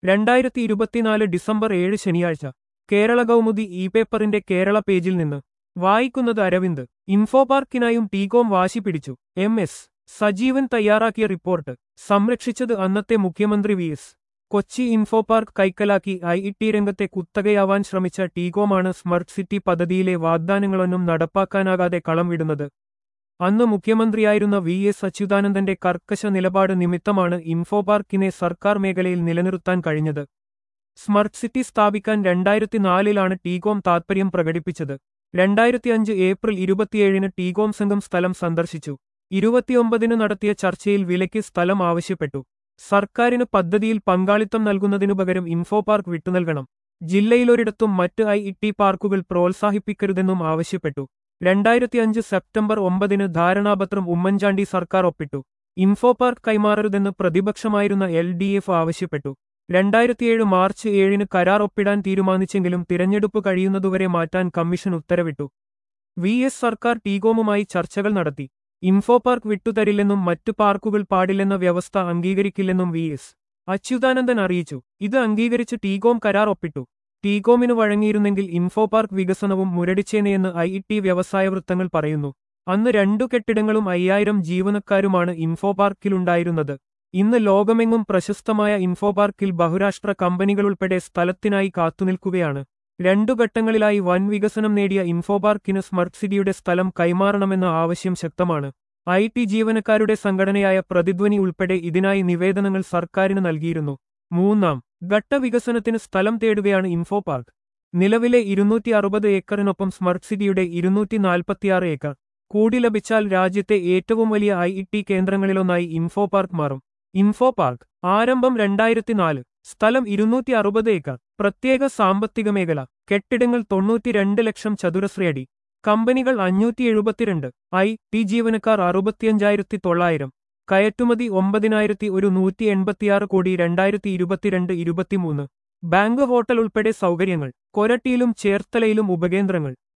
രണ്ടായിരത്തി ഇരുപത്തിനാല് ഡിസംബർ ഏഴ് ശനിയാഴ്ച കേരള കൗമുദി ഇ പേപ്പറിന്റെ കേരള പേജിൽ നിന്ന് വായിക്കുന്നത് അരവിന്ദ് ഇൻഫോപാർക്കിനായും ടീകോം വാശി പിടിച്ചു എം എസ് സജീവൻ തയ്യാറാക്കിയ റിപ്പോർട്ട് സംരക്ഷിച്ചത് അന്നത്തെ മുഖ്യമന്ത്രി വി എസ് കൊച്ചി ഇൻഫോപാർക്ക് കൈക്കലാക്കി ഐ ഇ ടി രംഗത്തെ കുത്തകയാവാൻ ശ്രമിച്ച ടീകോമാണ് സ്മർട്ട് സിറ്റി പദ്ധതിയിലെ വാഗ്ദാനങ്ങളൊന്നും നടപ്പാക്കാനാകാതെ കളം വിടുന്നത് അന്ന് മുഖ്യമന്ത്രിയായിരുന്ന വി എസ് അച്യുതാനന്ദന്റെ കർക്കശ നിലപാട് നിമിത്തമാണ് ഇൻഫോപാർക്കിനെ സർക്കാർ മേഖലയിൽ നിലനിർത്താൻ കഴിഞ്ഞത് സ്മർട്ട് സിറ്റി സ്ഥാപിക്കാൻ രണ്ടായിരത്തി നാലിലാണ് ടീകോം താത്പര്യം പ്രകടിപ്പിച്ചത് രണ്ടായിരത്തിയഞ്ച് ഏപ്രിൽ ഇരുപത്തിയേഴിന് ടീകോം സംഘം സ്ഥലം സന്ദർശിച്ചു ഇരുപത്തിയൊമ്പതിന് നടത്തിയ ചർച്ചയിൽ വിലയ്ക്ക് സ്ഥലം ആവശ്യപ്പെട്ടു സർക്കാരിന് പദ്ധതിയിൽ പങ്കാളിത്തം നൽകുന്നതിനു പകരം ഇൻഫോപാർക്ക് വിട്ടുനൽകണം ജില്ലയിലൊരിടത്തും മറ്റ് ഐ ഇ ടി പാർക്കുകൾ പ്രോത്സാഹിപ്പിക്കരുതെന്നും ആവശ്യപ്പെട്ടു രണ്ടായിരത്തിയഞ്ച് സെപ്റ്റംബർ ഒമ്പതിന് ധാരണാപത്രം ഉമ്മൻചാണ്ടി സർക്കാർ ഒപ്പിട്ടു ഇൻഫോപാർക്ക് കൈമാറരുതെന്ന് പ്രതിപക്ഷമായിരുന്ന എൽ ഡി എഫ് ആവശ്യപ്പെട്ടു രണ്ടായിരത്തിയേഴ് മാർച്ച് ഏഴിന് കരാർ ഒപ്പിടാൻ തീരുമാനിച്ചെങ്കിലും തിരഞ്ഞെടുപ്പ് കഴിയുന്നതുവരെ മാറ്റാൻ കമ്മീഷൻ ഉത്തരവിട്ടു വി എസ് സർക്കാർ ടീകോമുമായി ചർച്ചകൾ നടത്തി ഇൻഫോപാർക്ക് വിട്ടുതരില്ലെന്നും മറ്റു പാർക്കുകൾ പാടില്ലെന്ന വ്യവസ്ഥ അംഗീകരിക്കില്ലെന്നും വി എസ് അച്യുതാനന്ദൻ അറിയിച്ചു ഇത് അംഗീകരിച്ച് ടീകോം കരാർ ഒപ്പിട്ടു ടീകോമിന് വഴങ്ങിയിരുന്നെങ്കിൽ ഇൻഫോപാർക്ക് വികസനവും മുരടിച്ചേനെയെന്ന് ഐ ഇ ടി വ്യവസായ വൃത്തങ്ങൾ പറയുന്നു അന്ന് രണ്ടു കെട്ടിടങ്ങളും അയ്യായിരം ജീവനക്കാരുമാണ് ഇൻഫോപാർക്കിലുണ്ടായിരുന്നത് ഇന്ന് ലോകമെങ്ങും പ്രശസ്തമായ ഇൻഫോപാർക്കിൽ ബഹുരാഷ്ട്ര കമ്പനികളുൾപ്പെടെ സ്ഥലത്തിനായി കാത്തുനിൽക്കുകയാണ് രണ്ടു ഘട്ടങ്ങളിലായി വൻ വികസനം നേടിയ ഇൻഫോപാർക്കിന് സ്മർട്ട് സിറ്റിയുടെ സ്ഥലം കൈമാറണമെന്ന ആവശ്യം ശക്തമാണ് ഐ ടി ജീവനക്കാരുടെ സംഘടനയായ പ്രതിധ്വനി ഉൾപ്പെടെ ഇതിനായി നിവേദനങ്ങൾ സർക്കാരിന് നൽകിയിരുന്നു മൂന്നാം ഘട്ട വികസനത്തിന് സ്ഥലം തേടുകയാണ് ഇൻഫോപാർക്ക് നിലവിലെ ഇരുന്നൂറ്റി അറുപത് ഏക്കറിനൊപ്പം സ്മർട്ട് സിറ്റിയുടെ ഇരുന്നൂറ്റി നാൽപ്പത്തിയാറ് ഏക്കർ കൂടി ലഭിച്ചാൽ രാജ്യത്തെ ഏറ്റവും വലിയ ഐ ഇ ടി കേന്ദ്രങ്ങളിലൊന്നായി ഇൻഫോപാർക്ക് മാറും ഇൻഫോപാർക്ക് ആരംഭം രണ്ടായിരത്തിനാല് സ്ഥലം ഇരുന്നൂറ്റി അറുപത് ഏക്കർ പ്രത്യേക സാമ്പത്തിക മേഖല കെട്ടിടങ്ങൾ തൊണ്ണൂറ്റിരണ്ട് ലക്ഷം ചതുരശ്രയടി കമ്പനികൾ അഞ്ഞൂറ്റി എഴുപത്തിരണ്ട് ഐ ടി ജീവനക്കാർ അറുപത്തിയഞ്ചായിരത്തി തൊള്ളായിരം കയറ്റുമതി ഒമ്പതിനായിരത്തി ഒരു നൂറ്റി എൺപത്തിയാറ് കോടി രണ്ടായിരത്തി ഇരുപത്തിരണ്ട് ഇരുപത്തിമൂന്ന് ബാങ്ക് ഹോട്ടൽ ഉൾപ്പെടെ സൗകര്യങ്ങൾ കൊരട്ടിയിലും ചേർത്തലയിലും ഉപകേന്ദ്രങ്ങൾ